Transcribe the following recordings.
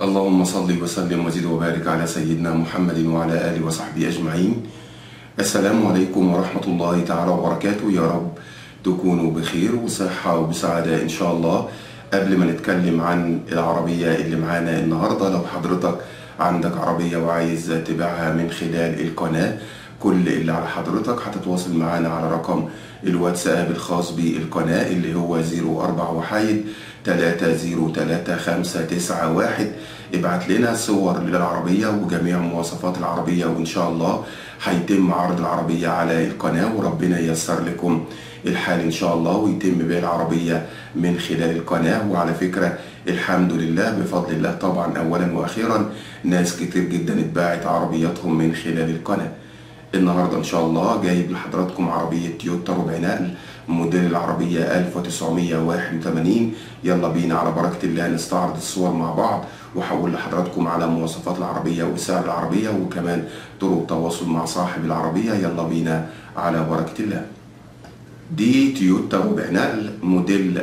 اللهم صل وسلم وزد وبارك على سيدنا محمد وعلى آله وصحبه أجمعين السلام عليكم ورحمة الله تعالى وبركاته يا رب تكونوا بخير وصحة وبسعادة إن شاء الله قبل ما نتكلم عن العربية اللي معانا النهاردة لو حضرتك عندك عربية وعايز تبيعها من خلال القناة كل اللي على حضرتك هتتواصل معانا على رقم الواتساب الخاص بالقناة اللي هو 04 وحيد 303591 ابعت لنا صور للعربية وجميع مواصفات العربية وإن شاء الله هيتم عرض العربية على القناة وربنا ييسر لكم الحال إن شاء الله ويتم بيع العربية من خلال القناة وعلى فكرة الحمد لله بفضل الله طبعا أولا وأخيرا ناس كتير جدا اتباعت عربياتهم من خلال القناة النهاردة إن شاء الله جايب لحضراتكم عربية تويوتا ربع نقل موديل العربية 1981 يلا بينا على بركة الله نستعرض الصور مع بعض وهقول لحضراتكم على مواصفات العربية وسعر العربية وكمان طرق التواصل مع صاحب العربية يلا بينا على بركة الله دي تويوتا ربع نقل موديل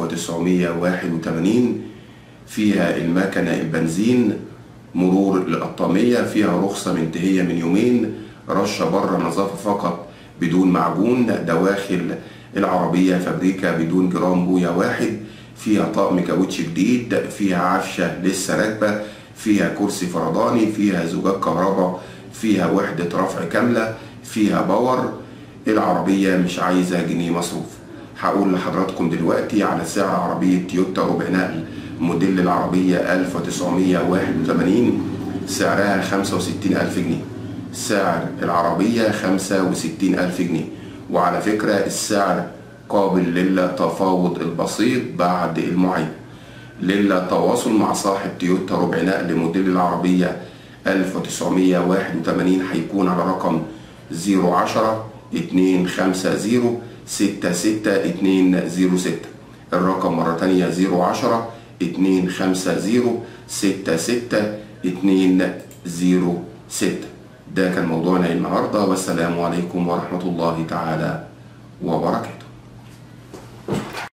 1981 فيها المكنة البنزين مرور القطامية فيها رخصة منتهية من يومين رشة بره نظافة فقط بدون معجون دواخل العربية فابريكا بدون جرام بويا واحد فيها طقم كاوتش جديد فيها عفشة لسه راكبة فيها كرسي فرداني فيها زجاج كهرباء فيها وحدة رفع كاملة فيها باور العربية مش عايزة جنيه مصروف هقول لحضراتكم دلوقتي على سعر عربية تويوتا ربع نقل موديل العربية 1981 سعرها 65000 جنيه سعر العربية 65000 جنيه وعلى فكرة السعر قابل للتفاوض البسيط بعد المعاينة للتواصل مع صاحب تويوتا ربع نقل موديل العربية 1981 هيكون على رقم 010 250 66206 الرقم مرة تانية 010 250 66206 ده كان موضوعنا النهارده والسلام عليكم ورحمة الله تعالى وبركاته